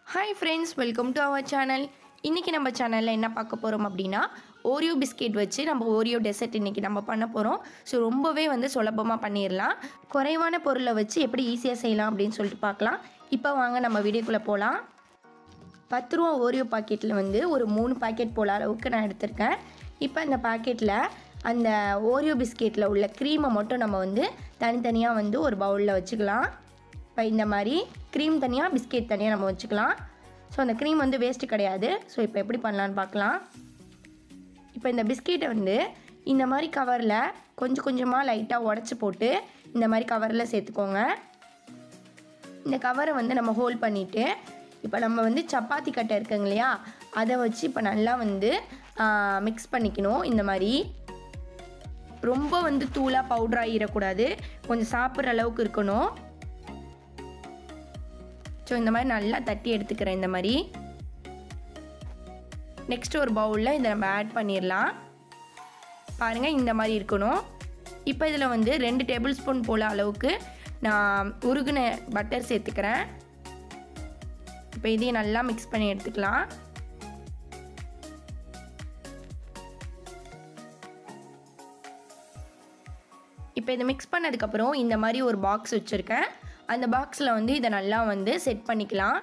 hi friends welcome to our channel இன்றைக்கி நம்ம சேனலில் என்ன பார்க்க போகிறோம் அப்படின்னா ஓரியோ பிஸ்கெட் வச்சு நம்ம ஓரியோ டெசர்ட் இன்றைக்கி நம்ம பண்ண போகிறோம் ஸோ ரொம்பவே வந்து சுலபமாக பண்ணிடலாம் குறைவான பொருளை வச்சு எப்படி ஈஸியாக செய்யலாம் அப்படின்னு சொல்லிட்டு பார்க்கலாம் இப்போ வாங்க நம்ம வீடியோக்குள்ளே போகலாம் பத்து ரூபா ஓரியோ பாக்கெட்டில் வந்து ஒரு மூணு பாக்கெட் போல அளவுக்கு நான் எடுத்திருக்கேன் இப்போ இந்த பாக்கெட்டில் அந்த ஓரியோ பிஸ்கெட்டில் உள்ள க்ரீமை மட்டும் நம்ம வந்து தனித்தனியாக வந்து ஒரு பவுலில் வச்சுக்கலாம் இப்போ இந்த மாதிரி க்ரீம் தனியாக பிஸ்கெட் தனியாக நம்ம வச்சுக்கலாம் ஸோ அந்த க்ரீம் வந்து வேஸ்ட்டு கிடையாது ஸோ இப்போ எப்படி பண்ணலான்னு பார்க்கலாம் இப்போ இந்த பிஸ்கெட்டை வந்து இந்த மாதிரி கவரில் கொஞ்சம் கொஞ்சமாக லைட்டாக உடச்சி போட்டு இந்த மாதிரி கவரில் சேர்த்துக்கோங்க இந்த கவரை வந்து நம்ம ஹோல்ட் பண்ணிவிட்டு இப்போ நம்ம வந்து சப்பாத்தி கட்டை இருக்குங்க இல்லையா அதை வச்சு இப்போ நல்லா வந்து மிக்ஸ் பண்ணிக்கணும் இந்த மாதிரி ரொம்ப வந்து தூளாக பவுடர் ஆகிடக்கூடாது கொஞ்சம் சாப்பிட்ற அளவுக்கு இருக்கணும் ஸோ இந்த மாதிரி நல்லா தட்டி எடுத்துக்கிறேன் இந்த மாதிரி நெக்ஸ்ட் ஒரு பவுலில் இதை நம்ம ஆட் பண்ணிடலாம் பாருங்கள் இந்த மாதிரி இருக்கணும் இப்போ இதில் வந்து ரெண்டு டேபிள் ஸ்பூன் போல் அளவுக்கு நான் உருகுன பட்டர் சேர்த்துக்கிறேன் இப்போ இதையும் நல்லா மிக்ஸ் பண்ணி எடுத்துக்கலாம் இப்போ இதை மிக்ஸ் பண்ணதுக்கப்புறம் இந்த மாதிரி ஒரு பாக்ஸ் வச்சுருக்கேன் அந்த பாக்ஸில் வந்து இதை நல்லா வந்து செட் பண்ணிக்கலாம்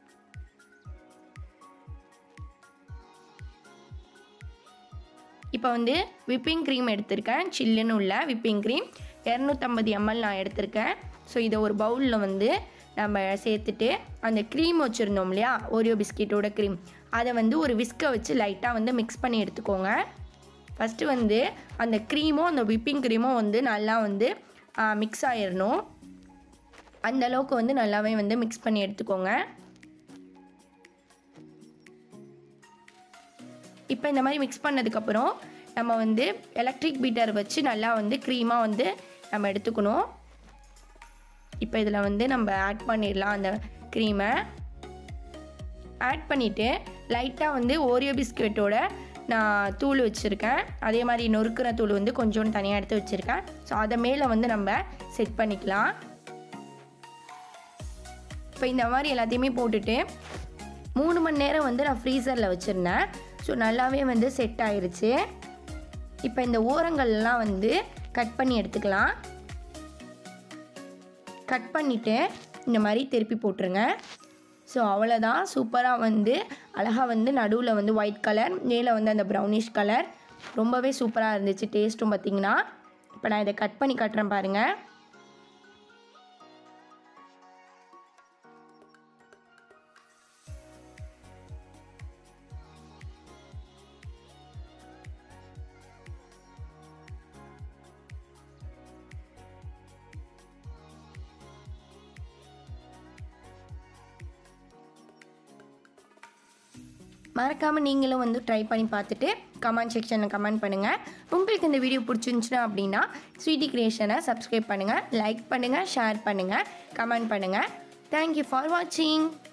இப்போ வந்து விப்பிங் க்ரீம் எடுத்திருக்கேன் சில்லுன்னு உள்ள விப்பிங் க்ரீம் இரநூத்தம்பது எம்எல் நான் எடுத்திருக்கேன் ஸோ இதை ஒரு பவுலில் வந்து நம்ம சேர்த்துட்டு அந்த க்ரீம் வச்சுருந்தோம் இல்லையா ஓரியோ பிஸ்கெட்டோட க்ரீம் அதை வந்து ஒரு விஸ்கை வச்சு லைட்டாக வந்து மிக்ஸ் பண்ணி எடுத்துக்கோங்க ஃபஸ்ட்டு வந்து அந்த க்ரீமும் அந்த விப்பிங் க்ரீமும் வந்து நல்லா வந்து மிக்ஸ் ஆயிடணும் அந்த அளவுக்கு வந்து நல்லாவே வந்து மிக்ஸ் பண்ணி எடுத்துக்கோங்க இப்போ இந்த மாதிரி மிக்ஸ் பண்ணதுக்கப்புறம் நம்ம வந்து எலக்ட்ரிக் பீட்டர் வச்சு நல்லா வந்து க்ரீமாக வந்து நம்ம எடுத்துக்கணும் இப்போ இதில் வந்து நம்ம ஆட் பண்ணிடலாம் அந்த க்ரீமை ஆட் பண்ணிவிட்டு லைட்டாக வந்து ஓரியோ பிஸ்கெட்டோட நான் தூள் வச்சுருக்கேன் அதே மாதிரி நொறுக்கிற தூள் வந்து கொஞ்சோண்டு தனியாக எடுத்து வச்சுருக்கேன் ஸோ அதை மேலே வந்து நம்ம செட் பண்ணிக்கலாம் இப்போ இந்த மாதிரி எல்லாத்தையுமே போட்டுட்டு மூணு மணி நேரம் வந்து நான் ஃப்ரீசரில் வச்சுருந்தேன் ஸோ நல்லாவே வந்து செட் ஆயிருச்சு இப்போ இந்த ஓரங்கள்லாம் வந்து கட் பண்ணி எடுத்துக்கலாம் கட் பண்ணிவிட்டு இந்த மாதிரி திருப்பி போட்டுருங்க ஸோ அவ்வளோதான் சூப்பராக வந்து அழகாக வந்து நடுவில் வந்து ஒயிட் கலர் மேலே வந்து அந்த ப்ரௌனிஷ் கலர் ரொம்பவே சூப்பராக இருந்துச்சு டேஸ்ட்டும் பார்த்திங்கன்னா இப்போ நான் இதை கட் பண்ணி கட்டுறேன் பாருங்கள் மறக்காமல் நீங்களும் வந்து ட்ரை பண்ணி பார்த்துட்டு கமெண்ட் செக்ஷனில் கமெண்ட் பண்ணுங்கள் உங்களுக்கு இந்த வீடியோ பிடிச்சிருந்துச்சுன்னா அப்படின்னா ஸ்வீட்டி கிரியேஷனை சப்ஸ்கிரைப் பண்ணுங்கள் லைக் பண்ணுங்கள் ஷேர் பண்ணுங்கள் கமெண்ட் பண்ணுங்கள் தேங்க்யூ ஃபார் வாட்சிங்